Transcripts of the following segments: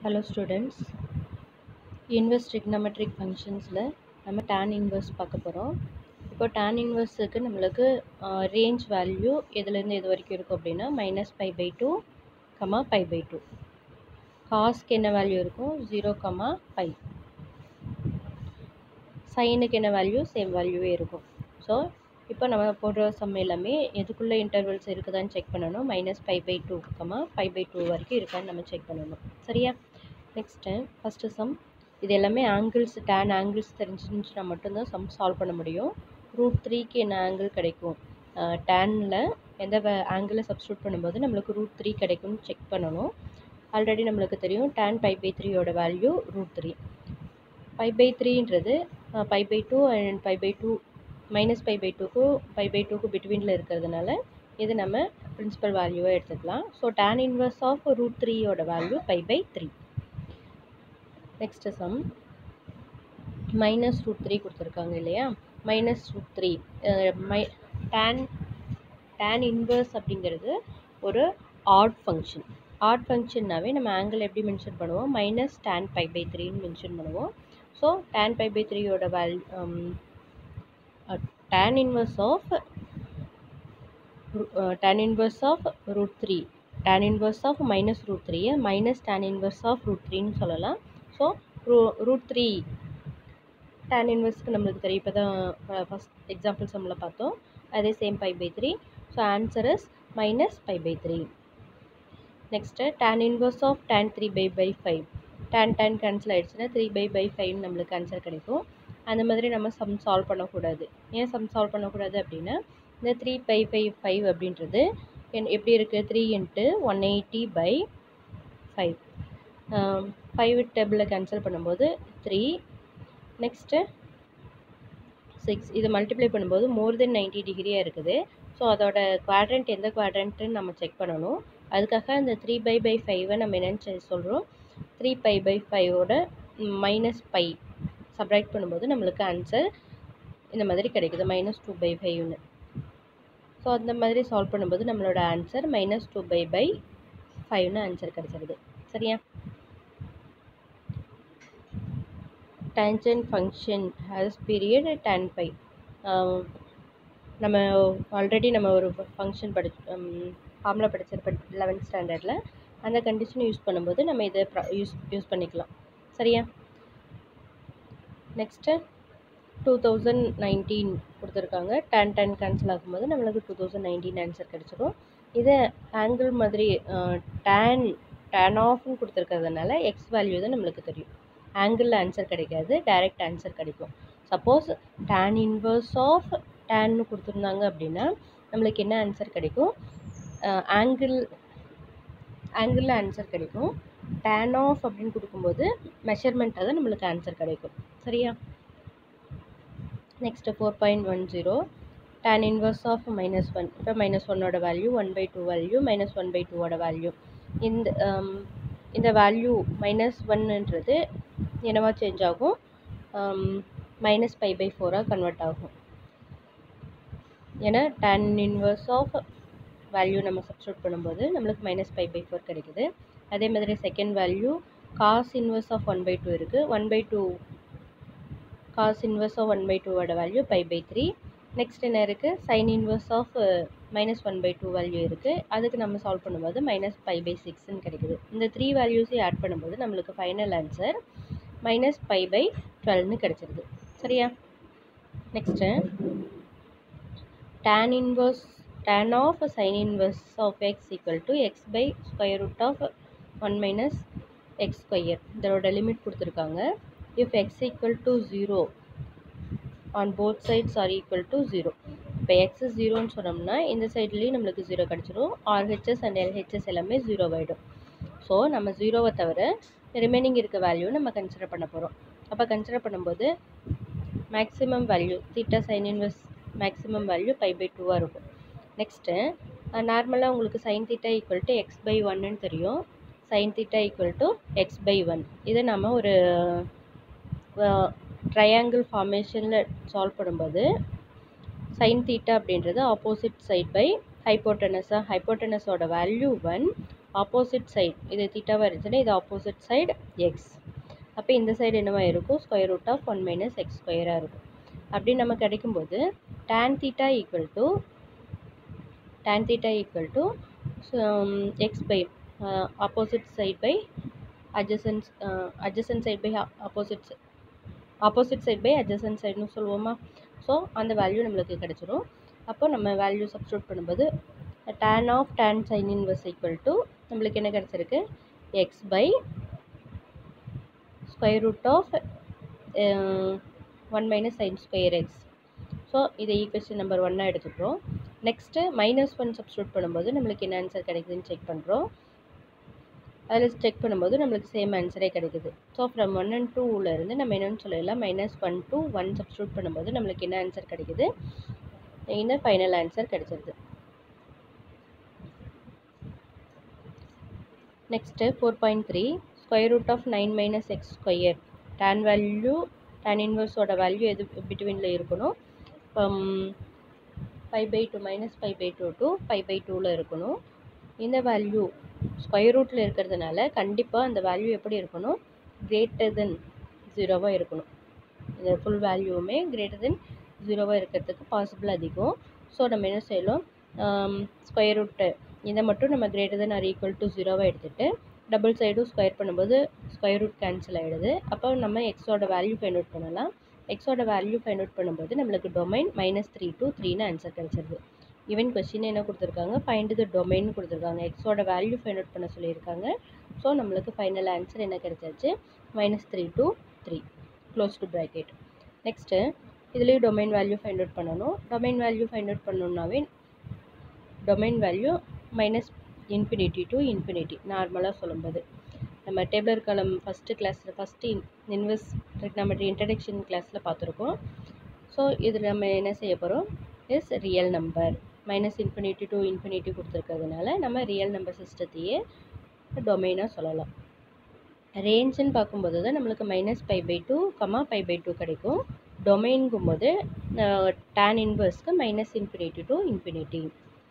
hello students inverse trigonometric ஃபங்க்ஷன்ஸில் நம்ம tan inverse பார்க்க போகிறோம் இப்போ tan இன்வெர்ஸுக்கு நம்மளுக்கு ரேஞ்ச் வேல்யூ எதுலேருந்து எது வரைக்கும் இருக்கும் அப்படின்னா minus pi by two comma pi by two காஸ்க்கு என்ன வேல்யூ இருக்கும் ஜீரோ கமா பை சைனுக்கு என்ன வேல்யூ சேம் வேல்யூவே இருக்கும் ஸோ இப்போ நம்ம போடுற சம் எல்லாமே எதுக்குள்ளே இன்டர்வல்ஸ் இருக்குதான்னு செக் பண்ணணும் minus five by two comma five by two வரைக்கும் இருக்கான்னு நம்ம செக் பண்ணணும் சரியா நெக்ஸ்ட்டு ஃபஸ்ட்டு சம் இது எல்லாமே ஆங்கிள்ஸ் டேன் ஆங்கிள்ஸ் தெரிஞ்சிருந்துச்சுன்னா மட்டும்தான் சம் சால்வ் பண்ண முடியும் ரூட் த்ரீக்கு என்ன ஆங்கிள் கிடைக்கும் டேனில் எந்த ஆங்கிளை சப்ஸ்டியூட் பண்ணும்போது நம்மளுக்கு ரூட் த்ரீ கிடைக்கும்னு செக் பண்ணணும் ஆல்ரெடி நம்மளுக்கு தெரியும் டேன் ஃபைவ் பை த்ரீயோட value root three five by த்ரீன்றது five by two and five by two minus five by டூக்கும் ஃபைவ் பை டூக்கு பிட்வீனில் இருக்கிறதுனால இது நம்ம பிரின்சிபல் வேல்யூவாக எடுத்துக்கலாம் so tan inverse of root த்ரீயோட value five by three next sum minus root three கொடுத்துருக்காங்க இல்லையா minus root three my tan tan inverse அப்படிங்கிறது ஒரு ஆட் ஃபங்க்ஷன் ஆட் ஃபங்க்ஷன்னாவே நம்ம ஆங்கிள் எப்படி மென்ஷன் பண்ணுவோம் மைனஸ் டேன் ஃபைவ் பை த்ரீன்னு மென்ஷன் பண்ணுவோம் ஸோ டேன் ஃபைவ் பை த்ரீயோட value tan inverse of uh, tan inverse of root 3 tan inverse of minus root 3 minus tan inverse of root 3 ன்னு சொல்லலாம் so root three tan இன்வெர்ஸ்க்கு நம்மளுக்கு தெரியும் இப்போ தான் ஃபஸ்ட் எக்ஸாம்பிள் சம்மில் பார்த்தோம் அதே same five by three so answer is minus five by three next tan inverse of tan three pi by five tan tan cancel ஆகிடுச்சுன்னா த்ரீ பை பை ஃபைவ் நம்மளுக்கு ஆன்சர் கிடைக்கும் அந்த மாதிரி நம்ம சம் சால்வ் பண்ணக்கூடாது ஏன் சம் சால்வ் பண்ணக்கூடாது அப்படின்னா இந்த த்ரீ பை ஃபைவ் ஃபைவ் அப்படின்றது என் எப்படி இருக்குது three into one eighty by five five டேபிளில் கேன்சல் பண்ணும்போது த்ரீ நெக்ஸ்ட்டு சிக்ஸ் இது மல்டிப்ளை பண்ணும்போது மோர் தென் நைன்ட்டி டிகிரியாக இருக்குது ஸோ அதோட குவாட்ரண்ட் எந்த குவாட்ரண்ட்டுன்னு நம்ம செக் பண்ணணும் அதுக்காக அந்த த்ரீ பை பை ஃபைவை நம்ம என்னென்னு சொல்கிறோம் த்ரீ பை பை ஃபைவோட மைனஸ் பை சப்ராக்ட் பண்ணும்போது நம்மளுக்கு ஆன்சர் இந்த மாதிரி கிடைக்குது மைனஸ் டூ பை ஃபைவ்னு ஸோ அந்த மாதிரி சால்வ் பண்ணும்போது நம்மளோட answer minus two pi by ஃபைவ்னு ஆன்சர் கிடச்சிருது சரியா tangent function has period tan pi நம்ம ஆல்ரெடி நம்ம ஒரு ஃபங்க்ஷன் படி ஃபார்முலா படிச்சிருப்ப லெவன்த் ஸ்டாண்டர்டில் அந்த கண்டிஷனை யூஸ் பண்ணும்போது நம்ம இதை யூஸ் யூஸ் பண்ணிக்கலாம் சரியா நெக்ஸ்ட்டு டூ தௌசண்ட் நைன்டீன் கொடுத்துருக்காங்க டென் டென் கேன்சல் ஆகும்போது நம்மளுக்கு டூ தௌசண்ட் நைன்டீன் ஆன்சர் கிடச்சிரும் இதை ஆங்கிள் மாதிரி டேன் டேன் ஆஃப்னு கொடுத்துருக்கிறதுனால எக்ஸ் வேல்யூ தான் நம்மளுக்கு தெரியும் ஆங்கிளில் ஆன்சர் கிடைக்காது டைரக்ட் ஆன்சர் கிடைக்கும் சப்போஸ் டேன் இன்வர்ஸ் ஆஃப் டேன்னு கொடுத்துருந்தாங்க அப்படின்னா நம்மளுக்கு என்ன ஆன்சர் கிடைக்கும் ஆங்கிள் ஆங்கிளில் ஆன்சர் கிடைக்கும் டேன் ஆஃப் அப்படின்னு கொடுக்கும்போது மெஷர்மெண்ட்டாக தான் நம்மளுக்கு ஆன்சர் கிடைக்கும் சரியா next four point one zero tan inverse of minus one இப்போ மைனஸ் ஒன்னோட value one by two value minus one by டூவோட வேல்யூ இந்த இந்த வேல்யூ மைனஸ் ஒன்னுன்றது என்னவா சேஞ்ச் ஆகும் மைனஸ் ஃபைவ் பை ஃபோராக கன்வெர்ட் ஆகும் ஏன்னா டேன் இன்வர்ஸ் ஆஃப் வேல்யூ நம்ம சப்ஸ்டியூட் பண்ணும்போது நம்மளுக்கு மைனஸ் ஃபைவ் பை ஃபோர் கிடைக்குது அதே மாதிரி second value cos inverse of one by two இருக்குது one by two cos inverse of one by டூவோட value five by three next என்ன இருக்குது sine inverse of minus one by two value இருக்குது அதுக்கு நம்ம சால்வ் பண்ணும்போது மைனஸ் ஃபைவ் பை சிக்ஸ்ன்னு கிடைக்குது இந்த த்ரீ வேல்யூஸையும் ஆட் பண்ணும்போது நம்மளுக்கு final answer minus five pi டுவெல்னு கிடச்சிருது சரியா next tan inverse tan of sin inverse of x equal to x by square root of 1 minus x square இதோட லிமிட் கொடுத்துருக்காங்க if x equal to 0 on both sides are equal to 0 இப்போ X ஜீரோன்னு சொன்னோம்னா இந்த சைட்லேயும் நம்மளுக்கு zero கிடச்சிரும் RHS and LHS எல்லாமே ஜீரோ ஆகிடும் ஸோ நம்ம ஜீரோவை தவிர ரிமைனிங் இருக்க வேல்யூ நம்ம கன்சிடர் பண்ண போகிறோம் அப்போ கன்சிடர் பண்ணும்போது maximum value theta sine inverse maximum value five pi டூவாக இருக்கும் நெக்ஸ்ட்டு நார்மலாக உங்களுக்கு sine theta equal to X by ஒன்னு தெரியும் sine theta equal to X by one இதை நம்ம ஒரு ட்ரையாங்கிள் ஃபார்மேஷனில் சால்வ் பண்ணும்போது சைன் தீட்டா அப்படின்றது ஆப்போசிட் சைட் பை ஹைப்போட்டனஸாக ஹைப்போட்டனஸோட வேல்யூ ஒன் ஆப்போசிட் சைடு இது தீட்டாவாக இருந்துச்சுன்னா இது ஆப்போசிட் சைடு எக்ஸ் அப்போ இந்த சைடு என்னவா இருக்கும் square root of one minus X ஸ்கொயராக இருக்கும் அப்படி நம்ம கிடைக்கும்போது tan theta equal to tan theta equal to so, um, x by uh, opposite side by adjacent uh, adjacent side by o- opposite si- opposite side by adjacent sideனு சொல்லுவோமா so அந்த value நம்மளுக்கு கிடைச்சிரும் அப்போ நம்ம வேல்யூ சப்ஸ்டியூட் பண்ணும்போது tan of tan sin inverse equal to நம்மளுக்கு என்ன கிடைச்சிருக்கு X by square root of one minus sine square X so இதை ஈக்குவேஷன் நம்பர் ஒன்னாக எடுத்துக்கிறோம் நெக்ஸ்ட்டு மைனஸ் ஒன் சப்ஸ்டியூட் பண்ணும்போது நம்மளுக்கு என்ன ஆன்சர் கிடைக்குதுன்னு செக் பண்ணுறோம் அதில் செக் பண்ணும்போது நம்மளுக்கு சேம் ஆன்சரே கிடைக்குது ஸோ ஃப்ரம் ஒன் அண்ட் டூவில் இருந்து நம்ம என்னென்னு சொல்லலாம் minus one two one substitute பண்ணும்போது நம்மளுக்கு என்ன ஆன்சர் கிடைக்குது இந்த ஃபைனல் ஆன்சர் கிடைச்சிருது next four point three square root of nine minus X square tan value tan இன்வர்ஸோட வேல்யூ எது பிட்வீனில் இருக்கணும் five by two minus five by two to five pi டூவில் இருக்கணும் இந்த வேல்யூ ஸ்கொயர் ரூட்டில் இருக்கிறதுனால கண்டிப்பாக அந்த வேல்யூ எப்படி இருக்கணும் கிரேட்டர் தென் ஜீரோவாக இருக்கணும் இந்த ஃபுல் வேல்யூவுமே கிரேட்டர் தென் ஜீரோவாக இருக்கிறதுக்கு பாசிபிள் அதிகம் ஸோ நம்ம என்ன செய்யலாம் ஸ்கொயர் ரூட்டு இதை மட்டும் நம்ம greater than or equal to ஜீரோவாக எடுத்துகிட்டு டபுள் சைடும் ஸ்கொயர் பண்ணும்போது ஸ்கொயர் ரூட் கேன்சல் ஆகிடுது அப்போ நம்ம எக்ஸோட வேல்யூ ஃபைண்ட் அவுட் பண்ணலாம் எக்ஸோட வேல்யூ ஃபைண்ட் அவுட் பண்ணும்போது நம்மளுக்கு டொமைன் மைனஸ் த்ரீ டூ த்ரீன்னு ஆன்சர் கிடச்சிருது ஈவன் கொஸ்டின் என்ன கொடுத்துருக்காங்க ஃபைண்ட் த டொமைன் கொடுத்துருக்காங்க எக்ஸோட வேல்யூ ஃபைண்ட் அவுட் பண்ண சொல்லியிருக்காங்க ஸோ நம்மளுக்கு ஃபைனல் ஆன்சர் என்ன கிடைச்சாச்சு minus three two three close to bracket next இதுலேயும் டொமைன் வேல்யூ ஃபைண்ட் அவுட் பண்ணணும் டொமைன் வேல்யூ ஃபைண்ட் அவுட் பண்ணணுன்னாவே domain value minus infinity to infinity நார்மலாக சொல்லும்போது நம்ம டேபிளர் காலம் ஃபஸ்ட்டு கிளாஸில் ஃபஸ்ட்டு இன்வெஸ் நம்ம இன்ட்ரடக்ஷன் கிளாஸில் பார்த்துருக்கோம் ஸோ இதில் நம்ம என்ன செய்ய போகிறோம் is real number minus infinity to infinity கொடுத்துருக்கிறதுனால நம்ம ரியல் நம்பர் சிஸ்டத்தையே டொமைனாக சொல்லலாம் ரேஞ்சுன்னு பார்க்கும்போது தான் நம்மளுக்கு minus five by two comma five by two கிடைக்கும் டொமைன்கும்போது டேன் இன்வர்ஸ்க்கு minus infinity to infinity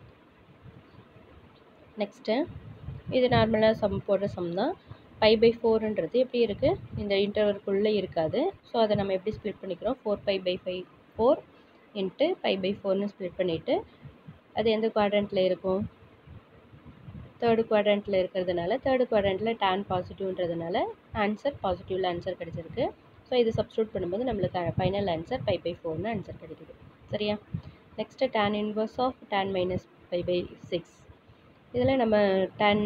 next இது நார்மலாக சம் போடுற சம் தான் ஃபைவ் பை ஃபோருன்றது எப்படி இருக்குது இந்த இன்டர்வல்குள்ளே இருக்காது ஸோ அதை நம்ம எப்படி ஸ்ப்ளிட் பண்ணிக்கிறோம் four five pi five four into five pi ஃபோர்னு ஸ்ப்ளிட் பண்ணிவிட்டு அது எந்த குவாட்ரண்ட்டில் இருக்கும் தேர்டு குவாட்ரண்ட்டில் இருக்கிறதுனால தேர்டு குவாட்ரண்ட்டில் டேன் பாசிட்டிவ்ன்றதுனால ஆன்சர் பாசிட்டிவில் ஆன்சர் கிடச்சிருக்கு ஸோ இது சப்ஸ்டியூட் பண்ணும்போது நம்மளுக்கு ஃபைனல் ஆன்சர் ஃபைவ் பை ஃபோர்னு ஆன்சர் கிடைக்குது சரியா next tan inverse of tan minus five by six இதில் நம்ம tan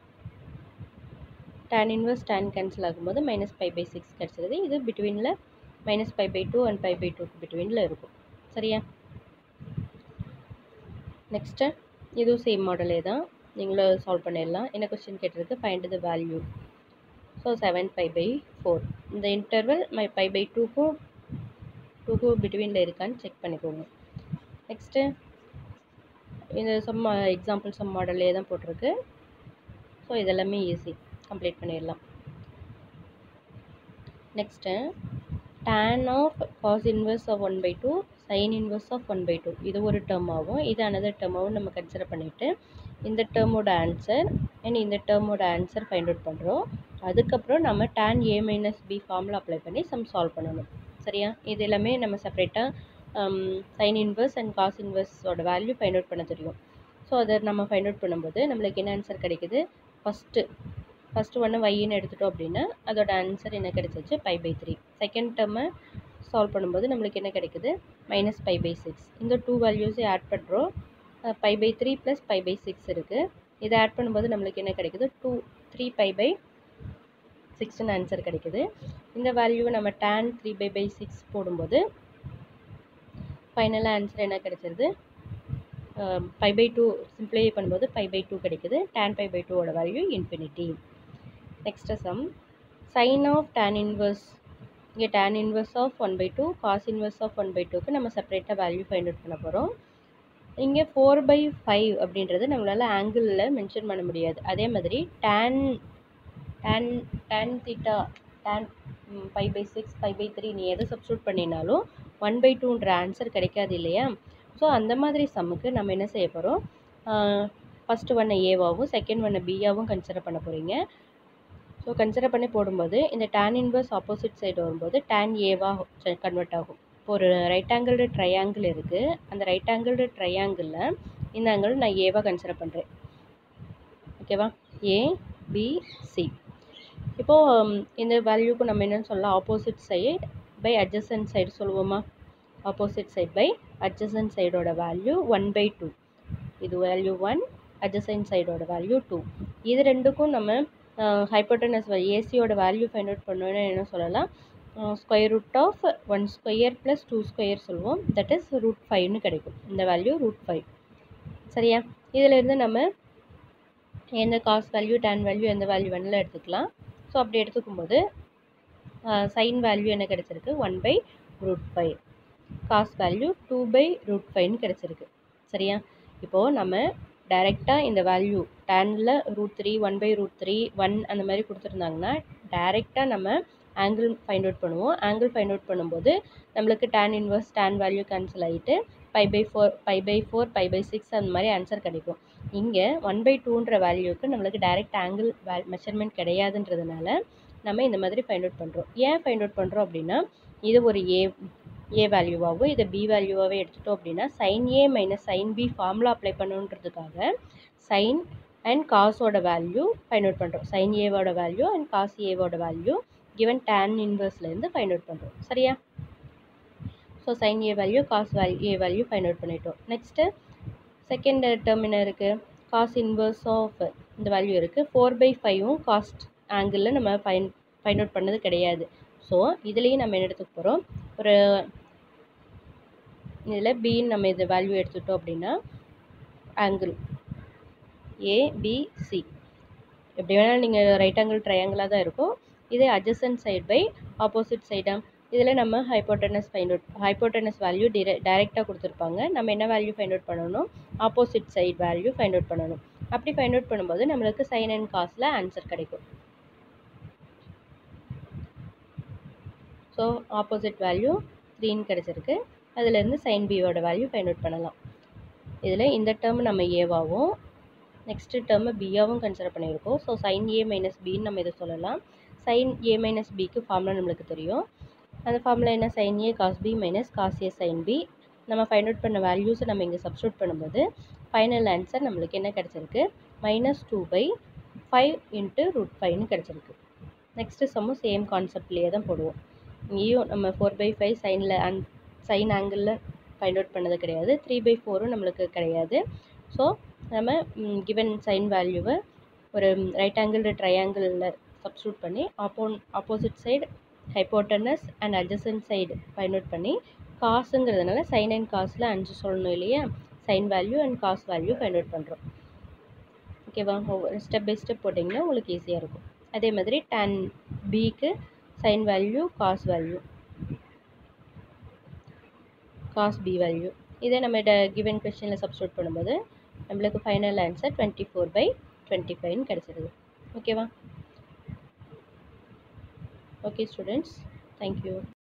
tan inverse tan cancel ஆகும்போது மைனஸ் ஃபைவ் பை சிக்ஸ் கிடச்சிருது இது பிட்வீனில் minus five by two and five by டூக்கு பிட்வீனில் இருக்கும் சரியா நெக்ஸ்ட்டு இதுவும் சேம் மாடலே தான் நீங்களும் சால்வ் பண்ணிடலாம் என்ன கொஸ்டின் கேட்டிருக்கு find the value so seven five pi four இந்த இன்டர்வல் மை ஃபைவ் பை டூக்கும் டூக்கும் பிட்வீனில் இருக்கான்னு செக் பண்ணிக்கோங்க நெக்ஸ்ட்டு இந்த சம் எக்ஸாம்பிள் சம் மாடல்லே தான் போட்டிருக்கு ஸோ இதெல்லாமே ஈஸி கம்ப்ளீட் பண்ணிடலாம் next tan of cos inverse of one by two sine inverse of one by two இது ஒரு டேர்ம் ஆகும் இது அனதர் டேர்மாகவும் நம்ம கன்சிடர் பண்ணிவிட்டு இந்த டேர்மோட ஆன்சர் அண்ட் இந்த டேர்மோட ஆன்சர் ஃபைண்ட் அவுட் பண்ணுறோம் அதுக்கப்புறம் நம்ம tan ஏ மைனஸ் பி ஃபார்மில் அப்ளை பண்ணி சம் சால்வ் பண்ணணும் சரியா இது எல்லாமே நம்ம செப்பரேட்டாக சைன் இன்வர்ஸ் அண்ட் காஸ் இன்வர்ஸோட வேல்யூ ஃபைண்ட் அவுட் பண்ண தெரியும் ஸோ அதை நம்ம ஃபைண்ட் அவுட் பண்ணும்போது நம்மளுக்கு என்ன ஆன்சர் கிடைக்குது ஃபஸ்ட்டு ஃபஸ்ட்டு ஒன்று ஒய்ன்னு எடுத்துட்டோம் அப்படின்னா அதோட ஆன்சர் என்ன கிடைச்சிச்சு ஃபைவ் பை த்ரீ செகண்ட் டேர்மை சால்வ் பண்ணும்போது நம்மளுக்கு என்ன கிடைக்குது மைனஸ் ஃபைவ் பை சிக்ஸ் இந்த டூ வேல்யூஸை ஆட் பண்ணுறோம் five by three plus five by six இருக்குது இதை ஆட் பண்ணும்போது நம்மளுக்கு என்ன கிடைக்குது டூ த்ரீ ஃபைவ் பை சிக்ஸ்னு ஆன்சர் கிடைக்குது இந்த வேல்யூவை நம்ம tan three pi by six போடும்போது ஃபைனலாக ஆன்சர் என்ன கிடைச்சிருது ஃபைவ் பை டூ சிம்பிளை பண்ணும்போது ஃபைவ் பை டூ கிடைக்குது டேன் ஃபைவ் பை டூவோட value infinity next sum sine of tan inverse இங்கே tan inverse of one by two cos inverse of one by டூக்கு நம்ம செப்பரேட்டாக வேல்யூ ஃபைண்ட் அவுட் பண்ண போகிறோம் இங்கே ஃபோர் பை ஃபைவ் அப்படின்றது நம்மளால் ஆங்கிளில் மென்ஷன் பண்ண முடியாது அதே மாதிரி tan tan tan theta tan five by six five by three நீ எதை சப்ஸ்டியூட் பண்ணினாலும் ஒன் பை டூன்ற ஆன்சர் கிடைக்காது இல்லையா ஸோ அந்த மாதிரி சம்முக்கு நம்ம என்ன செய்ய போகிறோம் ஃபஸ்ட்டு ஒன்னை ஏவாகவும் செகண்ட் ஒன்னை பியாகவும் கன்சிடர் பண்ண போகிறீங்க ஸோ கன்சிடர் பண்ணி போடும்போது இந்த டேன் இன்வர்ஸ் ஆப்போசிட் சைடு வரும்போது டேன் ஏவாக கன்வெர்ட் ஆகும் இப்போ ஒரு ரைட் ஆங்கிள்டு ட்ரையாங்கிள் இருக்குது அந்த ரைட் ஆங்கிள்டு ட்ரையாங்கிளில் இந்த ஆங்கிள் நான் ஏவாக கன்சிடர் பண்ணுறேன் ஓகேவா ஏ பி சி இப்போது இந்த வேல்யூக்கு நம்ம என்னென்னு சொல்லலாம் opposite side by adjacent side சொல்லுவோமா ஆப்போசிட் சைட் பை அட்ஜசன்ட் சைடோட வேல்யூ ஒன் பை டூ இது வேல்யூ ஒன் அட்ஜசன்ட் சைடோட வேல்யூ டூ இது ரெண்டுக்கும் நம்ம ஹைப்போட்டனஸ் ஏசியோட வேல்யூ ஃபைண்ட் அவுட் பண்ணோன்னு என்ன சொல்லலாம் square root of one square plus two square சொல்லுவோம் தட் இஸ் ரூட் ஃபைவ்னு கிடைக்கும் இந்த வேல்யூ ரூட் ஃபைவ் சரியா இதிலேருந்து நம்ம எந்த காஸ் வேல்யூ டேன் வேல்யூ எந்த வேல்யூ வேணாலும் எடுத்துக்கலாம் ஸோ அப்படி எடுத்துக்கும்போது சைன் வேல்யூ என்ன கிடச்சிருக்கு one by root five cos value two by root ஃபைவ்னு கிடச்சிருக்கு சரியா இப்போது நம்ம டைரெக்டாக இந்த வேல்யூ டேனில் root three one by root three one அந்த மாதிரி கொடுத்துருந்தாங்கன்னா டைரெக்டாக நம்ம ஆங்கிள் ஃபைண்ட் அவுட் பண்ணுவோம் ஆங்கிள் ஃபைண்ட் அவுட் பண்ணும்போது நம்மளுக்கு tan inverse tan value cancel ஆகிட்டு pi by four pi by four pi by six அந்த மாதிரி ஆன்சர் கிடைக்கும் இங்கே ஒன் பை டூன்ற வேல்யூக்கு நம்மளுக்கு டைரெக்ட் ஆங்கிள் வே மெஷர்மெண்ட் கிடையாதுன்றதுனால நம்ம இந்த மாதிரி ஃபைண்ட் அவுட் பண்ணுறோம் ஏன் ஃபைண்ட் அவுட் பண்ணுறோம் அப்படின்னா இது ஒரு ஏ ஏ வேல்யூவாகவோ இதை பி வேல்யூவாகவே எடுத்துட்டோம் அப்படின்னா sine A minus sine B formula apply பண்ணுன்றதுக்காக சைன் அண்ட் காஸோட வேல்யூ ஃபைண்ட் அவுட் பண்ணுறோம் சைன் ஏவோட வேல்யூ அண்ட் காஸ் ஏவோட வேல்யூ கிவன் டேன் இன்வர்ஸ்லேருந்து ஃபைண்ட் அவுட் பண்ணுறோம் சரியா so sine A value cos value A value find out பண்ணிட்டோம் next second term என்ன இருக்குது காஸ் இன்வர்ஸ் ஆஃப் இந்த வேல்யூ இருக்குது ஃபோர் பை ஃபைவும் காஸ்ட் ஆங்கிளில் நம்ம ஃபைன் ஃபைண்ட் அவுட் பண்ணது கிடையாது ஸோ இதுலேயும் நம்ம என்ன எடுத்துக்க போகிறோம் ஒரு இதில் பின்னு நம்ம இது வேல்யூ எடுத்துட்டோம் அப்படின்னா ஆங்கிள் ஏபிசி எப்படி வேணாலும் நீங்கள் ரைட் ஆங்கிள் ட்ரையாங்கிளாக தான் இருக்கும் இதே அட்ஜசன்ட் சைட் பை ஆப்போசிட் சைடா இதில் நம்ம hypotenuse find out hypotenuse value டிரெ டைரெக்டாக கொடுத்துருப்பாங்க நம்ம என்ன வேல்யூ ஃபைண்ட் அவுட் பண்ணணும் opposite side value find out பண்ணணும் அப்படி ஃபைண்ட் அவுட் பண்ணும்போது நம்மளுக்கு சைன் அண்ட் காஸில் ஆன்சர் கிடைக்கும் ஸோ ஆப்போசிட் வேல்யூ த்ரீன்னு கிடச்சிருக்கு அதுலேருந்து சைன் பியோட வேல்யூ ஃபைண்ட் அவுட் பண்ணலாம் இதில் இந்த டேர்ம் நம்ம ஏவாகவும் நெக்ஸ்ட்டு டேர்மு பியாவும் கன்சிடர் பண்ணியிருக்கோம் ஸோ சைன் ஏ மைனஸ் பின்னு நம்ம இதை சொல்லலாம் சைன் ஏ மைனஸ் பிக்கு ஃபார்முலா நம்மளுக்கு தெரியும் அந்த ஃபார்முலா என்ன sine A cos B minus cos A sine B நம்ம ஃபைண்ட் அவுட் பண்ண வேல்யூஸை நம்ம இங்கே சப்ஸ்டியூட் பண்ணும்போது ஃபைனல் ஆன்சர் நம்மளுக்கு என்ன கிடச்சிருக்கு minus two by five into root ஃபைவ்னு கிடச்சிருக்கு நெக்ஸ்ட்டு சம்மும் சேம் கான்செப்ட்லேயே தான் போடுவோம் இங்கேயும் நம்ம ஃபோர் பை ஃபைவ் சைனில் அன் சைன் ஆங்கிளில் ஃபைண்ட் அவுட் பண்ணது கிடையாது த்ரீ பை ஃபோரும் நம்மளுக்கு கிடையாது ஸோ நம்ம கிவன் சைன் வேல்யூவை ஒரு ரைட் ஆங்கிள் ட்ரையாங்கிளில் சப்ஸ்டியூட் பண்ணி ஆப்போன் opposite side hypotenuse and adjacent side find out பண்ணி காசுங்கிறதுனால சைன் அண்ட் காசில் அஞ்சு சொல்லணும் இல்லையா sine value and cos value find out பண்ணுறோம் ஓகேவா ஒவ்வொரு ஸ்டெப் பை ஸ்டெப் போட்டிங்கன்னா உங்களுக்கு ஈஸியாக இருக்கும் அதே மாதிரி டேன் பிக்கு sine value cos value cos B value இதே நம்ம கிவன் கொஸ்டினில் சப்ஸ்டியூட் பண்ணும்போது நம்மளுக்கு final answer twenty four by twenty ஃபைவ்னு கிடச்சிருது ஓகேவா ஓகே ஸ்டூடெண்ட்ஸ் தேங்க்யூ